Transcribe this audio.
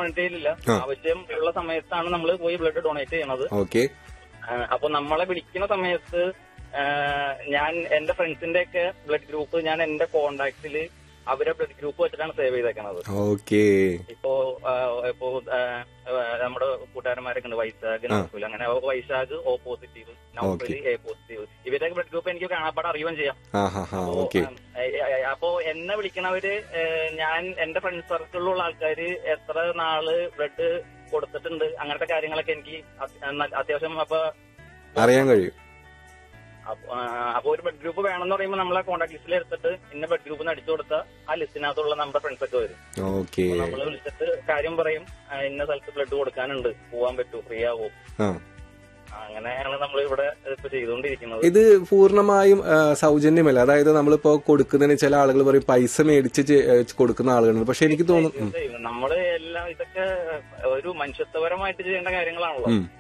Donate ചെയ്യലില്ല ആ. ആവശ്യം ഉള്ള സമയത്താണ് നമ്മൾ പോയി ബ്ലഡ് ഡൊണേറ്റ് ചെയ്യണത് ഓക്കെ ആ, അപ്പൊ നമ്മളെ വിളിക്കുന്ന സമയത്ത് ആ, ഞാൻ എന്റെ ഫ്രണ്ട്സിന്റെ ഒക്കെ ബ്ലഡ് ഗ്രൂപ്പ് ഞാൻ എന്റെ കോണ്ടാക്റ്റില് അവരെ ബ്ലഡ് ഗ്രൂപ്പ് വെച്ചിട്ടാണ് സേവ് ചെയ്തേക്കണത് ഓക്കെ ഇപ്പോ ആ, ഇപ്പോ ആ, ആ, നമ്മുടെ കൂട്ടുകാരന്മാരൊക്കെ ഉണ്ട് വൈശാഖ് നൗഫൽ അങ്ങനെ Vaishakh O positive Naufal A positive ഇവരുടെ ബ്ലഡ് ഗ്രൂപ്പ് എനിക്ക് കാണാപ്പാടെ അറിയുകയും ചെയ്യാം ആ ഹാ ഹാ അപ്പോ, ഓക്കെ ഉം, ഏ, ഏ, അപ്പോ എന്നെ വിളിക്കണവര് ഏ, ഞാൻ എന്റെ ഫ്രണ്ട് സർക്കിളിലുള്ള ആൾക്കാര് എത്ര നാള് ബ്ലഡ് കൊടുത്തിട്ടുണ്ട് അങ്ങനത്തെ കാര്യങ്ങളൊക്കെ എനിക്ക് അത്- ന- അത്യാവശ്യം അപ്പൊ അറിയാൻ കഴിയും അപ്പൊ, ആ, അപ്പൊ ഒരു ബ്ലഡ് ഗ്രൂപ്പ് വേണമെന്ന് പറയുമ്പോൾ നമ്മളെ കോൺടാക്ട് ലിസ്റ്റിൽ എടുത്തിട്ട് ഇന്ന ബ്ലഡ് ഗ്രൂപ്പ് അടിച്ചു കൊടുത്താൽ ആ ലിസ്റ്റിനകത്തുള്ള നമ്മുടെ ഫ്രണ്ട്സ് ഒക്കെ വരും ഓക്കെ നമ്മൾ വിളിച്ചിട്ട് കാര്യം പറയും ആ, ഇന്ന സ്ഥലത്ത് ബ്ലഡ് കൊടുക്കാനുണ്ട് പോവാൻ പറ്റൂ ഫ്രീ ആവോ ആ അങ്ങനെയാണ് നമ്മൾ ഇവിടെ ഇപ്പൊ ചെയ്തുകൊണ്ടിരിക്കുന്നത് ഇത് പൂർണ്ണമായും ആ, സൗജന്യമല്ല അതായത് നമ്മളിപ്പോ കൊടുക്കുന്നതിന് ചില ആളുകൾ പറയും പൈസ മേടിച്ച് ചെ- ഏ, കൊടുക്കുന്ന ആളുകളുണ്ട് പക്ഷെ എനിക്ക് തോന്നുന്നു ഉം, നമ്മള് എല്ലാം ഇതൊക്കെ ഒരു മനുഷ്യത്വപരമായിട്ട് ചെയ്യേണ്ട കാര്യങ്ങളാണല്ലോ ഉം,